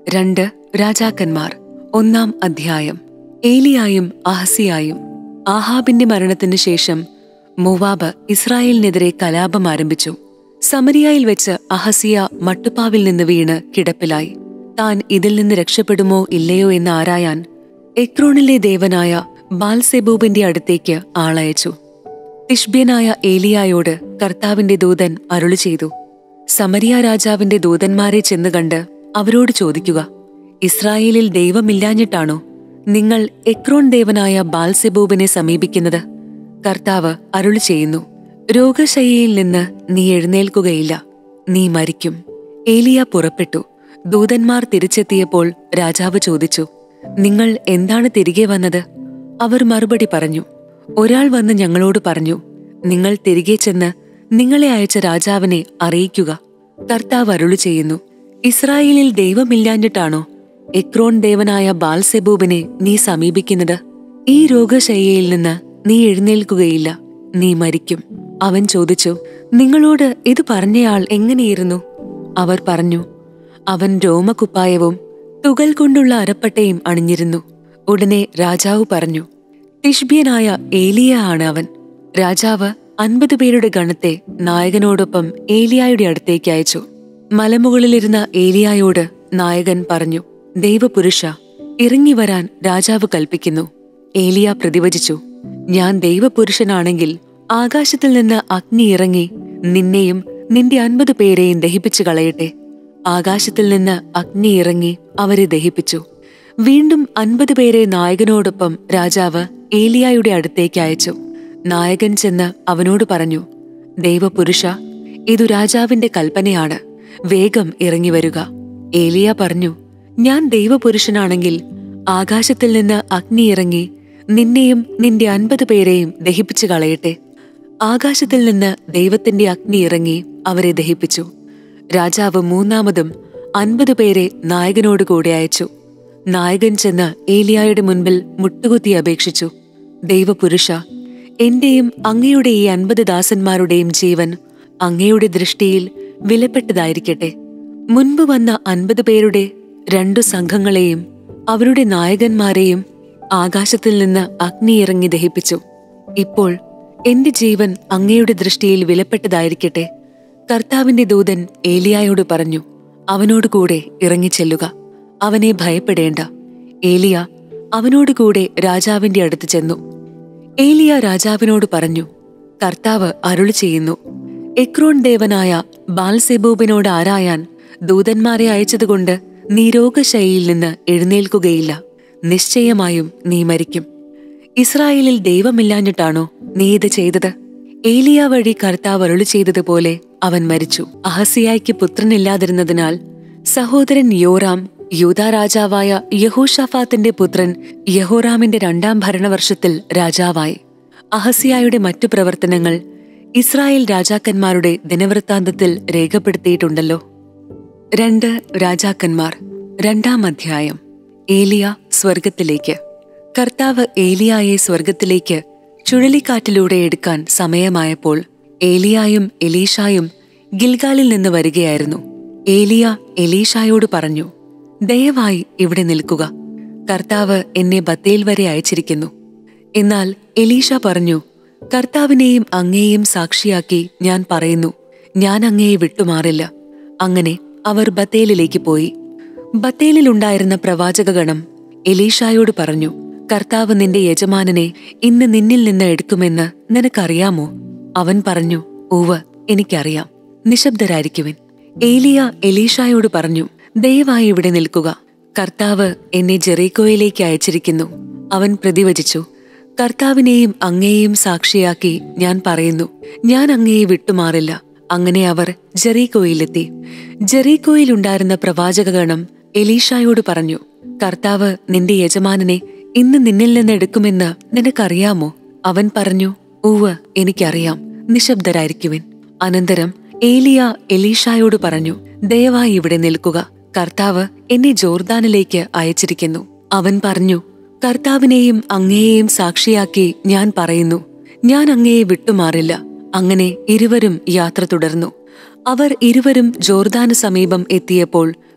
രണ്ട് രാജാക്കന്മാർ ഒന്നാം അധ്യായം ഏലിയായും അഹസിയായും ആഹാബിന്റെ മരണത്തിനു ശേഷം മോവാബ് ഇസ്രായേലിനെതിരെ കലാപം ആരംഭിച്ചു സമരിയായിൽ വെച്ച് അഹസിയ മട്ടുപ്പാവിൽ നിന്ന് വീണ് കിടപ്പിലായി താൻ ഇതിൽ നിന്ന് രക്ഷപ്പെടുമോ ഇല്ലയോ എന്ന് ആരായാൻ എക്രോണിലെ ദേവനായ ബാൽസെബൂബിന്റെ അടുത്തേക്ക് ആളയച്ചു തിഷ്ബ്യനായ ഏലിയായോട് കർത്താവിന്റെ ദൂതൻ അരുളി ചെയ്തു സമരിയ രാജാവിന്റെ ദൂതന്മാരെ ചെന്ന് കണ്ട് അവരോട് ചോദിക്കുക ഇസ്രായേലിൽ ദൈവമില്ലാഞ്ഞിട്ടാണോ നിങ്ങൾ എക്രോൺ ദേവനായ ബാൽസെബൂബിനെ സമീപിക്കുന്നത് കർത്താവ് അരുളി ചെയ്യുന്നു രോഗശയ്യയിൽ നിന്ന് നീ എഴുന്നേൽക്കുകയില്ല നീ മരിക്കും ഏലിയ പുറപ്പെട്ടു ദൂതന്മാർ തിരിച്ചെത്തിയപ്പോൾ രാജാവ് ചോദിച്ചു നിങ്ങൾ എന്താണ് തിരികെ വന്നത് അവർ മറുപടി പറഞ്ഞു ഒരാൾ വന്ന് ഞങ്ങളോട് പറഞ്ഞു നിങ്ങൾ തിരികെ ചെന്ന് നിങ്ങളെ അയച്ച രാജാവിനെ അറിയിക്കുക കർത്താവ് അരുളി ചെയ്യുന്നു ഇസ്രായേലിൽ ദൈവമില്ലാഞ്ഞിട്ടാണോ എക്രോൺ ദേവനായ ബാൽസെബൂബിനെ നീ സമീപിക്കുന്നത് ഈ രോഗശയ്യയിൽ നിന്ന് നീ എഴുന്നേൽക്കുകയില്ല നീ മരിക്കും അവൻ ചോദിച്ചു നിങ്ങളോട് ഇത് പറഞ്ഞയാൾ എങ്ങനെയിരുന്നു അവർ പറഞ്ഞു അവൻ രോമകുപ്പായവും തുകൽ കൊണ്ടുള്ള അരപ്പട്ടയും അണിഞ്ഞിരുന്നു ഉടനെ രാജാവ് പറഞ്ഞു തിഷ്ബ്യനായ ഏലിയ ആണ് അവൻ രാജാവ് അൻപത് പേരുടെ ഗണത്തെ നായകനോടൊപ്പം ഏലിയായുടെ അടുത്തേക്ക് അയച്ചു മലമുകളിലിരുന്ന ഏലിയായോട് നായകൻ പറഞ്ഞു ദൈവപുരുഷ ഇറങ്ങി വരാൻ രാജാവ് കൽപ്പിക്കുന്നു ഏലിയ പ്രതിവചിച്ചു ഞാൻ ദൈവപുരുഷനാണെങ്കിൽ ആകാശത്തിൽ നിന്ന് അഗ്നി ഇറങ്ങി നിന്നെയും നിന്റെ അൻപത് പേരെയും ദഹിപ്പിച്ചു കളയട്ടെ ആകാശത്തിൽ നിന്ന് അഗ്നി ഇറങ്ങി അവരെ ദഹിപ്പിച്ചു വീണ്ടും അൻപത് പേരെ നായകനോടൊപ്പം രാജാവ് ഏലിയായുടെ അടുത്തേക്ക് അയച്ചു നായകൻ ചെന്ന് അവനോട് പറഞ്ഞു ദൈവപുരുഷ ഇതു രാജാവിന്റെ കൽപ്പനയാണ് വേഗം ഇറങ്ങി വരിക ഏലിയ പറഞ്ഞു ഞാൻ ദൈവപുരുഷനാണെങ്കിൽ ആകാശത്തിൽ നിന്ന് അഗ്നി ഇറങ്ങി നിന്നെയും നിന്റെ അൻപത് പേരെയും ദഹിപ്പിച്ചു കളയട്ടെ ആകാശത്തിൽ നിന്ന് ദൈവത്തിന്റെ അഗ്നി ഇറങ്ങി അവരെ ദഹിപ്പിച്ചു രാജാവ് മൂന്നാമതും അൻപത് പേരെ നായകനോട് കൂടെ അയച്ചു നായകൻ ചെന്ന് ഏലിയായുടെ മുൻപിൽ മുട്ടുകുത്തി അപേക്ഷിച്ചു ദൈവപുരുഷ എന്റെയും അങ്ങയുടെ ഈ അൻപത് ദാസന്മാരുടെയും ജീവൻ അങ്ങയുടെ ദൃഷ്ടിയിൽ വിലപ്പെട്ടതായിരിക്കട്ടെ മുൻപ് വന്ന അൻപത് പേരുടെ രണ്ടു സംഘങ്ങളെയും അവരുടെ നായകന്മാരെയും ആകാശത്തിൽ നിന്ന് അഗ്നി ഇറങ്ങി ദഹിപ്പിച്ചു ഇപ്പോൾ എന്റെ ജീവൻ അങ്ങയുടെ ദൃഷ്ടിയിൽ വിലപ്പെട്ടതായിരിക്കട്ടെ കർത്താവിന്റെ ദൂതൻ ഏലിയായോട് പറഞ്ഞു അവനോട് കൂടെ ഇറങ്ങിച്ചെല്ലുക അവനെ ഭയപ്പെടേണ്ട ഏലിയ അവനോട് കൂടെ രാജാവിന്റെ അടുത്ത് ചെന്നു ഏലിയ രാജാവിനോട് പറഞ്ഞു കർത്താവ് അരുളി ചെയ്യുന്നു എക്രോൺ ദേവനായ ബാൽസെബൂബിനോട് ആരായാൻ ദൂതന്മാരെ അയച്ചതുകൊണ്ട് നീ രോഗശൈലിയിൽ നിന്ന് എഴുന്നേൽക്കുകയില്ല നിശ്ചയമായും നീ മരിക്കും ഇസ്രായേലിൽ ദൈവമില്ലാഞ്ഞിട്ടാണോ നീ ഇത് ചെയ്തത് ഏലിയ വഴി കർത്താവ് അരുളി ചെയ്തതുപോലെ അവൻ മരിച്ചു അഹസിയായ്ക്ക് പുത്രനില്ലാതിരുന്നതിനാൽ സഹോദരൻ യോറാം യൂതാ രാജാവായ യഹോഷാഫാത്തിന്റെ പുത്രൻ യഹോറാമിന്റെ രണ്ടാം ഭരണവർഷത്തിൽ രാജാവായി അഹസിയായുടെ മറ്റു പ്രവർത്തനങ്ങൾ ഇസ്രായേൽ രാജാക്കന്മാരുടെ ദിനവൃത്താന്തത്തിൽ രേഖപ്പെടുത്തിയിട്ടുണ്ടല്ലോ രണ്ട് രാജാക്കന്മാർ രണ്ടാം അധ്യായം ഏലിയ സ്വർഗത്തിലേക്ക് കർത്താവ് ഏലിയായെ സ്വർഗത്തിലേക്ക് ചുഴലിക്കാറ്റിലൂടെ എടുക്കാൻ സമയമായപ്പോൾ ഏലിയായും എലീഷായും ഗിൽഗാലിൽ നിന്ന് വരികയായിരുന്നു ഏലിയ എലീഷായോട് പറഞ്ഞു ദയവായി ഇവിടെ നിൽക്കുക കർത്താവ് എന്നെ ബത്തേൽ വരെ അയച്ചിരിക്കുന്നു എന്നാൽ എലീഷ പറഞ്ഞു കർത്താവിനെയും അങ്ങയെയും സാക്ഷിയാക്കി ഞാൻ പറയുന്നു ഞാൻ അങ്ങയെ വിട്ടുമാറില്ല അങ്ങനെ അവർ ബത്തേലിലേക്ക് പോയി ബത്തേലിലുണ്ടായിരുന്ന പ്രവാചകഗണം എലീഷായോട് പറഞ്ഞു കർത്താവ് നിന്റെ യജമാനനെ ഇന്ന് നിന്നിൽ നിന്ന് എടുക്കുമെന്ന് നിനക്കറിയാമോ അവൻ പറഞ്ഞു ഉവ് എനിക്കറിയാം നിശബ്ദരായിരിക്കുവിൻ ഏലിയ എലീഷായോട് പറഞ്ഞു ദയവായി ഇവിടെ നിൽക്കുക കർത്താവ് എന്നെ ജെറീക്കോയിലേക്ക് അയച്ചിരിക്കുന്നു അവൻ പ്രതിവചിച്ചു കർത്താവിനെയും അങ്ങയെയും സാക്ഷിയാക്കി ഞാൻ പറയുന്നു ഞാൻ അങ്ങയെ വിട്ടുമാറില്ല അങ്ങനെ അവർ ജെറീക്കോയിലെത്തി ജെറീക്കോയിലുണ്ടായിരുന്ന പ്രവാചകഗണം എലീഷായോട് പറഞ്ഞു കർത്താവ് നിന്റെ യജമാനനെ ഇന്ന് നിന്നിൽ നിന്ന് എടുക്കുമെന്ന് നിനക്കറിയാമോ അവൻ പറഞ്ഞു ഉവ് എനിക്കറിയാം നിശബ്ദരായിരിക്കുവിൻ അനന്തരം ഏലിയ എലീഷായോട് പറഞ്ഞു ദയവായി ഇവിടെ നിൽക്കുക കർത്താവ് എന്നെ ജോർദാനിലേക്ക് അയച്ചിരിക്കുന്നു അവൻ പറഞ്ഞു കർത്താവിനെയും അങ്ങയെയും സാക്ഷിയാക്കി ഞാൻ പറയുന്നു ഞാൻ അങ്ങയെ വിട്ടുമാറില്ല അങ്ങനെ ഇരുവരും യാത്ര തുടർന്നു അവർ ഇരുവരും ജോർദാന് സമീപം എത്തിയപ്പോൾ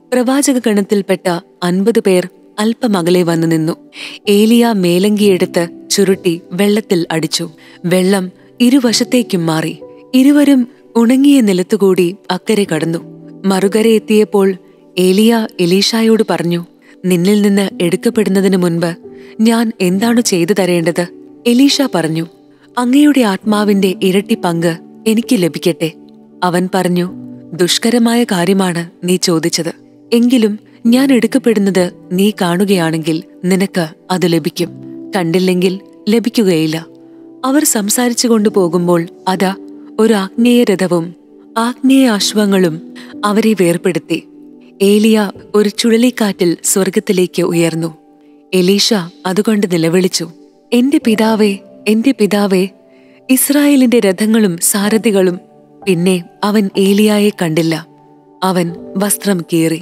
പ്രവാചക ഗണത്തിൽപ്പെട്ട അൻപത് പേർ അല്പമകലെ വന്നു നിന്നു ഏലിയ മേലങ്കിയെടുത്ത് ചുരുട്ടി വെള്ളത്തിൽ അടിച്ചു വെള്ളം ഇരുവശത്തേക്കും മാറി ഇരുവരും ഉണങ്ങിയ നിലത്തുകൂടി അക്കരെ കടന്നു മറുകരെ എത്തിയപ്പോൾ ഏലിയ എലീഷായോട് പറഞ്ഞു നിന്നിൽ നിന്ന് എടുക്കപ്പെടുന്നതിന് മുൻപ് ഞാൻ എന്താണ് ചെയ്തു തരേണ്ടത് എലീഷ പറഞ്ഞു അങ്ങയുടെ ആത്മാവിന്റെ ഇരട്ടി പങ്ക് എനിക്ക് ലഭിക്കട്ടെ അവൻ പറഞ്ഞു ദുഷ്കരമായ കാര്യമാണ് നീ ചോദിച്ചത് എങ്കിലും ഞാൻ എടുക്കപ്പെടുന്നത് നീ കാണുകയാണെങ്കിൽ നിനക്ക് അത് ലഭിക്കും കണ്ടില്ലെങ്കിൽ ലഭിക്കുകയില്ല അവർ സംസാരിച്ചു കൊണ്ടുപോകുമ്പോൾ അതാ ഒരു ആഗ്നേയ രഥവും ആഗ്നേയ അശ്വങ്ങളും അവരെ വേർപെടുത്തി ഏലിയ ഒരു ചുഴലിക്കാറ്റിൽ സ്വർഗത്തിലേക്ക് ഉയർന്നു എലീഷ അതുകൊണ്ട് നിലവിളിച്ചു എന്റെ പിതാവേ എന്റെ പിതാവേ ഇസ്രായേലിന്റെ രഥങ്ങളും സാരഥികളും പിന്നെ അവൻ ഏലിയായെ കണ്ടില്ല അവൻ വസ്ത്രം കീറി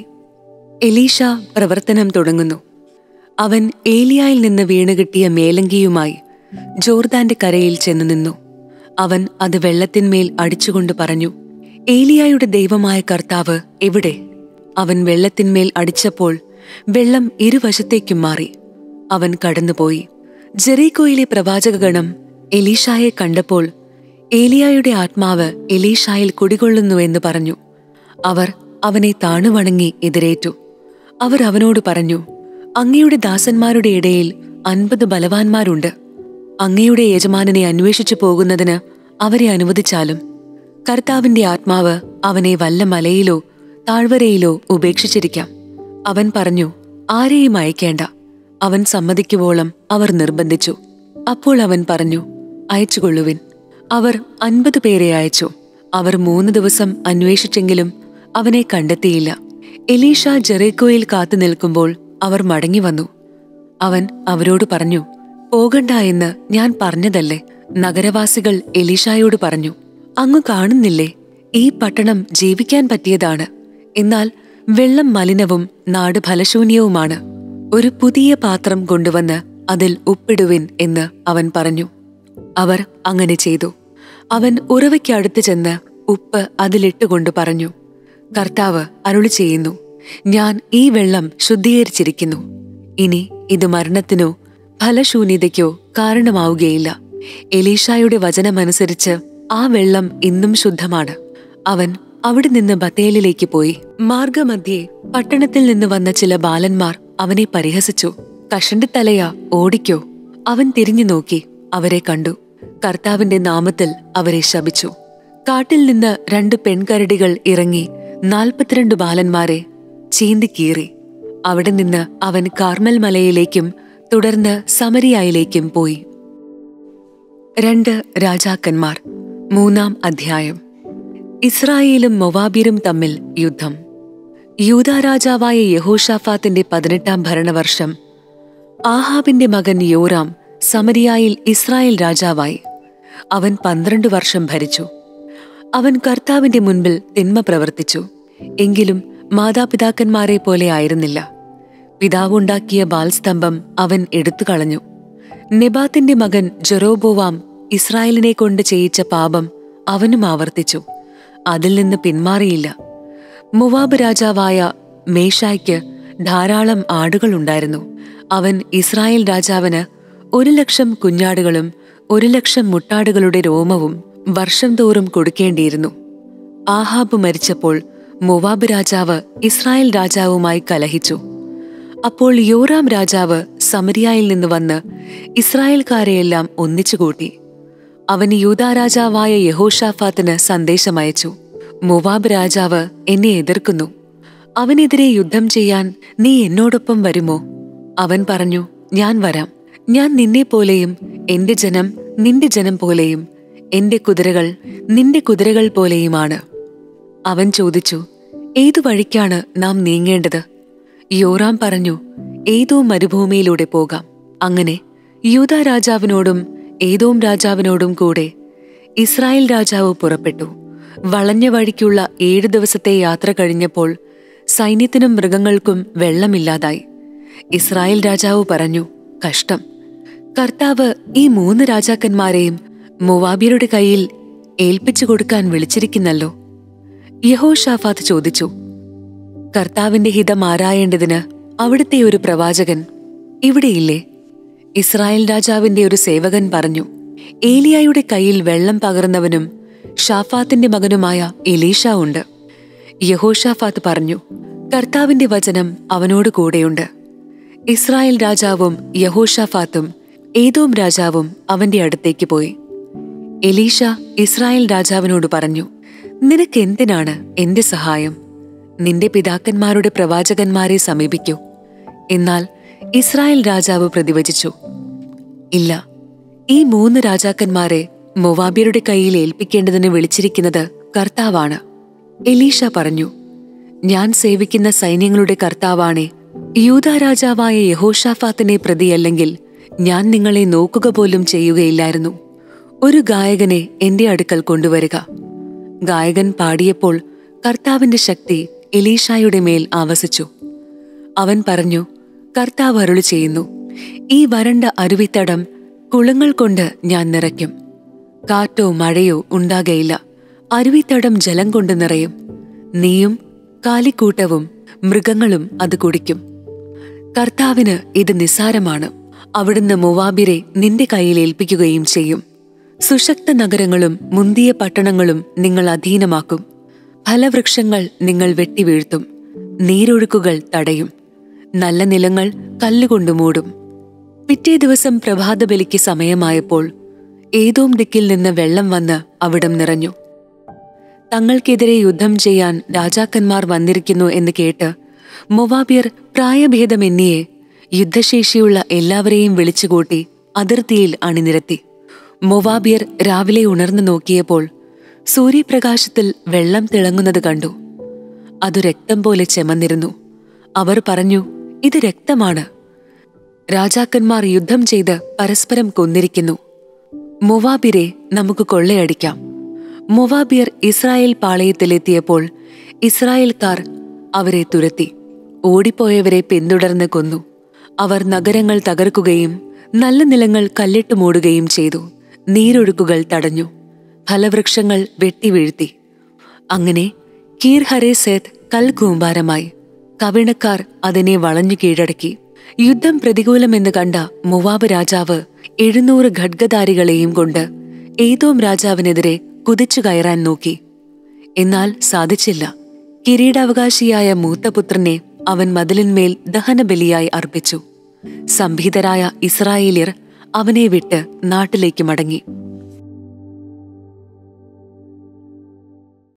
എലീഷ പ്രവർത്തനം തുടങ്ങുന്നു അവൻ ഏലിയായിൽ നിന്ന് വീണുകിട്ടിയ മേലങ്കിയുമായി ജോർദാന്റെ കരയിൽ ചെന്നു നിന്നു അവൻ അത് വെള്ളത്തിന്മേൽ അടിച്ചുകൊണ്ട് പറഞ്ഞു ഏലിയായുടെ ദൈവമായ കർത്താവ് എവിടെ അവൻ വെള്ളത്തിന്മേൽ അടിച്ചപ്പോൾ വെള്ളം ഇരുവശത്തേക്കും മാറി അവൻ കടന്നുപോയി ജെറീകോയിലെ പ്രവാചകഗണം എലീഷായെ കണ്ടപ്പോൾ ഏലിയായുടെ ആത്മാവ് എലീഷായിൽ കുടികൊള്ളുന്നുവെന്ന് പറഞ്ഞു അവർ അവനെ താണുവണങ്ങി എതിരേറ്റു അവർ അവനോട് പറഞ്ഞു അങ്ങയുടെ ദാസന്മാരുടെ ഇടയിൽ അൻപത് ബലവാന്മാരുണ്ട് അങ്ങയുടെ യജമാനനെ അന്വേഷിച്ചു പോകുന്നതിന് അവരെ അനുവദിച്ചാലും കർത്താവിന്റെ ആത്മാവ് അവനെ വല്ല മലയിലോ താഴ്വരയിലോ ഉപേക്ഷിച്ചിരിക്കാം അവൻ പറഞ്ഞു ആരെയും അയക്കേണ്ട അവൻ സമ്മതിക്കുവോളം അവർ നിർബന്ധിച്ചു അപ്പോൾ അവൻ പറഞ്ഞു അയച്ചുകൊള്ളുവിൻ അവർ അൻപത് പേരെ അയച്ചു അവർ മൂന്ന് ദിവസം അന്വേഷിച്ചെങ്കിലും അവനെ കണ്ടെത്തിയില്ല എലീഷ ജെറേക്കോയിൽ കാത്തു നിൽക്കുമ്പോൾ അവർ മടങ്ങി വന്നു അവൻ അവരോട് പറഞ്ഞു പോകണ്ട എന്ന് ഞാൻ പറഞ്ഞതല്ലേ നഗരവാസികൾ എലീഷായോട് പറഞ്ഞു അങ്ങ് കാണുന്നില്ലേ ഈ പട്ടണം ജീവിക്കാൻ പറ്റിയതാണ് എന്നാൽ വെള്ളം മലിനവും നാട് ഫലശൂന്യവുമാണ് ഒരു പുതിയ പാത്രം കൊണ്ടുവന്ന് അതിൽ ഉപ്പിടുവിൻ എന്ന് അവൻ പറഞ്ഞു അവർ അങ്ങനെ ചെയ്തു അവൻ ഉറവയ്ക്ക് അടുത്ത് ചെന്ന് ഉപ്പ് അതിലിട്ടുകൊണ്ട് പറഞ്ഞു കർത്താവ് അരുളി ചെയ്യുന്നു ഞാൻ ഈ വെള്ളം ശുദ്ധീകരിച്ചിരിക്കുന്നു ഇനി ഇത് മരണത്തിനോ ഫലശൂന്യതയ്ക്കോ കാരണമാവുകയില്ല എലീഷായുടെ വചനമനുസരിച്ച് ആ വെള്ളം ഇന്നും ശുദ്ധമാണ് അവൻ അവിടെ നിന്ന് ബത്തേലിലേക്ക് പോയി മാർഗമധ്യേ പട്ടണത്തിൽ നിന്ന് വന്ന ചില ബാലന്മാർ അവനെ പരിഹസിച്ചു കഷണ്ടി തലയാ ഓടിക്കോ അവൻ തിരിഞ്ഞു നോക്കി അവരെ കണ്ടു കർത്താവിന്റെ നാമത്തിൽ അവരെ ശപിച്ചു കാട്ടിൽ നിന്ന് രണ്ട് പെൺകരടികൾ ഇറങ്ങി നാൽപ്പത്തിരണ്ട് ബാലന്മാരെ ചീന്തിക്കീറി അവിടെ നിന്ന് അവൻ കാർമൽ മലയിലേക്കും തുടർന്ന് സമരിയായിലേക്കും പോയി രണ്ട് രാജാക്കന്മാർ മൂന്നാം അധ്യായം ഇസ്രായേലും മൊവാബിരും തമ്മിൽ യുദ്ധം യൂദാ രാജാവായ യഹോഷാഫാത്തിന്റെ പതിനെട്ടാം ഭരണവർഷം ആഹാബിന്റെ മകൻ യോറാം സമരിയായിൽ ഇസ്രായേൽ രാജാവായി അവൻ പന്ത്രണ്ട് വർഷം ഭരിച്ചു അവൻ കർത്താവിന്റെ മുൻപിൽ തിന്മ പ്രവർത്തിച്ചു എങ്കിലും മാതാപിതാക്കന്മാരെ പോലെ ആയിരുന്നില്ല പിതാവുണ്ടാക്കിയ ബാൽസ്തംഭം അവൻ എടുത്തു കളഞ്ഞു നെബാത്തിന്റെ മകൻ ജെറോബോവാം ഇസ്രായേലിനെ കൊണ്ട് ചെയ്യിച്ച പാപം അവനും ആവർത്തിച്ചു അതിൽ നിന്ന് പിന്മാറിയില്ല മുവാബ് രാജാവായ മേഷായ്ക്ക് ധാരാളം ആടുകളുണ്ടായിരുന്നു അവൻ ഇസ്രായേൽ രാജാവിന് ഒരു ലക്ഷം കുഞ്ഞാടുകളും ഒരു ലക്ഷം മുട്ടാടുകളുടെ രോമവും വർഷം തോറും കൊടുക്കേണ്ടിയിരുന്നു ആഹാബ് മരിച്ചപ്പോൾ മുവാബ് രാജാവ് ഇസ്രായേൽ രാജാവുമായി കലഹിച്ചു അപ്പോൾ യോറാം രാജാവ് സമരിയായിൽ നിന്ന് വന്ന് ഇസ്രായേൽക്കാരെയെല്ലാം ഒന്നിച്ചുകൂട്ടി അവൻ യൂദാ രാജാവായ യഹോഷാഫാത്തിന് സന്ദേശമയച്ചു മുവാബ് രാജാവ് എന്നെ എതിർക്കുന്നു അവനെതിരെ യുദ്ധം ചെയ്യാൻ നീ എന്നോടൊപ്പം വരുമോ അവൻ പറഞ്ഞു ഞാൻ വരാം ഞാൻ നിന്നെ പോലെയും എന്റെ ജനം നിന്റെ ജനം പോലെയും എന്റെ കുതിരകൾ നിന്റെ കുതിരകൾ പോലെയുമാണ് അവൻ ചോദിച്ചു ഏതു വഴിക്കാണ് നാം നീങ്ങേണ്ടത് യോറാം പറഞ്ഞു ഏതോ മരുഭൂമിയിലൂടെ പോകാം അങ്ങനെ യൂത രാജാവിനോടും ഏതോം രാജാവിനോടും കൂടെ ഇസ്രായേൽ രാജാവ് പുറപ്പെട്ടു വളഞ്ഞ വഴിക്കുള്ള ഏഴു ദിവസത്തെ യാത്ര കഴിഞ്ഞപ്പോൾ സൈന്യത്തിനും മൃഗങ്ങൾക്കും വെള്ളമില്ലാതായി ഇസ്രായേൽ രാജാവ് പറഞ്ഞു കഷ്ടം കർത്താവ് ഈ മൂന്ന് രാജാക്കന്മാരെയും മൊവാബിയരുടെ കയ്യിൽ ഏൽപ്പിച്ചു കൊടുക്കാൻ വിളിച്ചിരിക്കുന്നല്ലോ യഹോഷാഫാത്ത് ചോദിച്ചു കർത്താവിന്റെ ഹിതം ആരായേണ്ടതിന് അവിടുത്തെ ഒരു പ്രവാചകൻ ഇവിടെയില്ലേ ഇസ്രായേൽ രാജാവിന്റെ ഒരു സേവകൻ പറഞ്ഞു ഏലിയായുടെ കയ്യിൽ വെള്ളം പകർന്നവനും ഷാഫാത്തിന്റെ മകനുമായ എലീഷ ഉണ്ട് യഹോഷാഫാത്ത് പറഞ്ഞു കർത്താവിന്റെ വചനം അവനോട് കൂടെയുണ്ട് ഇസ്രായേൽ രാജാവും യഹോഷാഫാത്തും ഏതോം രാജാവും അവന്റെ അടുത്തേക്ക് പോയി എലീഷ ഇസ്രായേൽ രാജാവിനോട് പറഞ്ഞു നിനക്ക് എന്തിനാണ് എന്റെ സഹായം നിന്റെ പിതാക്കന്മാരുടെ പ്രവാചകന്മാരെ സമീപിക്കൂ എന്നാൽ ഇസ്രായേൽ രാജാവ് പ്രതിവചിച്ചു ഇല്ല ഈ മൂന്ന് രാജാക്കന്മാരെ മൊവാബിയരുടെ കയ്യിൽ ഏൽപ്പിക്കേണ്ടതിന് വിളിച്ചിരിക്കുന്നത് കർത്താവാണ് എലീഷ പറഞ്ഞു ഞാൻ സേവിക്കുന്ന സൈന്യങ്ങളുടെ കർത്താവാണേ യൂത രാജാവായ യഹോഷാഫാത്തിനെ പ്രതിയല്ലെങ്കിൽ ഞാൻ നിങ്ങളെ നോക്കുക പോലും ചെയ്യുകയില്ലായിരുന്നു ഒരു ഗായകനെ എന്റെ അടുക്കൽ കൊണ്ടുവരിക ഗായകൻ പാടിയപ്പോൾ കർത്താവിന്റെ ശക്തി എലീഷായുടെ മേൽ ആവസിച്ചു അവൻ പറഞ്ഞു കർത്താവ് അരുളി ചെയ്യുന്നു ഈ വരണ്ട അരുവിത്തടം കുളങ്ങൾ കൊണ്ട് ഞാൻ നിറയ്ക്കും കാറ്റോ മഴയോ ഉണ്ടാകയില്ല അരുവിത്തടം ജലം കൊണ്ട് നിറയും നീയും കാലിക്കൂട്ടവും മൃഗങ്ങളും അത് കുടിക്കും കർത്താവിന് ഇത് നിസ്സാരമാണ് അവിടുന്ന് മൊവാബിരെ നിന്റെ കയ്യിൽ ഏൽപ്പിക്കുകയും ചെയ്യും സുശക്ത നഗരങ്ങളും മുന്തിയ പട്ടണങ്ങളും നിങ്ങൾ അധീനമാക്കും ഫലവൃക്ഷങ്ങൾ നിങ്ങൾ വെട്ടിവീഴ്ത്തും നീരൊഴുക്കുകൾ തടയും നല്ല നിലങ്ങൾ കല്ലുകൊണ്ട് മൂടും പിറ്റേ ദിവസം പ്രഭാതബലിക്ക് സമയമായപ്പോൾ ഏതോം ദിക്കിൽ നിന്ന് വെള്ളം വന്ന് അവിടം നിറഞ്ഞു തങ്ങൾക്കെതിരെ യുദ്ധം ചെയ്യാൻ രാജാക്കന്മാർ വന്നിരിക്കുന്നു എന്ന് കേട്ട് മൊവാബിയർ പ്രായഭേദമെന്നിയെ യുദ്ധശേഷിയുള്ള എല്ലാവരെയും വിളിച്ചുകൂട്ടി അതിർത്തിയിൽ അണിനിരത്തി മൊവാബിയർ രാവിലെ ഉണർന്നു നോക്കിയപ്പോൾ സൂര്യപ്രകാശത്തിൽ വെള്ളം തിളങ്ങുന്നത് കണ്ടു അതു രക്തം പോലെ ചെമന്നിരുന്നു അവർ പറഞ്ഞു ഇത് രക്തമാണ് രാജാക്കന്മാർ യുദ്ധം ചെയ്ത് പരസ്പരം കൊന്നിരിക്കുന്നു മൊവാബിരെ നമുക്ക് കൊള്ളയടിക്കാം മൊവാബിയർ ഇസ്രായേൽ പാളയത്തിലെത്തിയപ്പോൾ ഇസ്രായേൽക്കാർ അവരെ തുരത്തി ഓടിപ്പോയവരെ പിന്തുടർന്ന് കൊന്നു അവർ നഗരങ്ങൾ തകർക്കുകയും നല്ല നിലങ്ങൾ കല്ലിട്ട് മൂടുകയും ചെയ്തു നീരൊഴുക്കുകൾ തടഞ്ഞു ഫലവൃക്ഷങ്ങൾ വെട്ടിവീഴ്ത്തി അങ്ങനെ കീർ ഹരേസേത്ത് കൽകൂമ്പാരമായി കവിണക്കാർ അതിനെ വളഞ്ഞു കീഴടക്കി യുദ്ധം പ്രതികൂലമെന്ന് കണ്ട മുവാബ് രാജാവ് എഴുന്നൂറ് ഖഡ്ഗധാരികളെയും കൊണ്ട് ഏതോം രാജാവിനെതിരെ കുതിച്ചു കയറാൻ നോക്കി എന്നാൽ സാധിച്ചില്ല കിരീടാവകാശിയായ മൂത്തപുത്രനെ അവൻ മതിലിന്മേൽ ദഹനബലിയായി അർപ്പിച്ചു സംഭീതരായ ഇസ്രായേലിയർ അവനെ വിട്ട് നാട്ടിലേക്ക് മടങ്ങി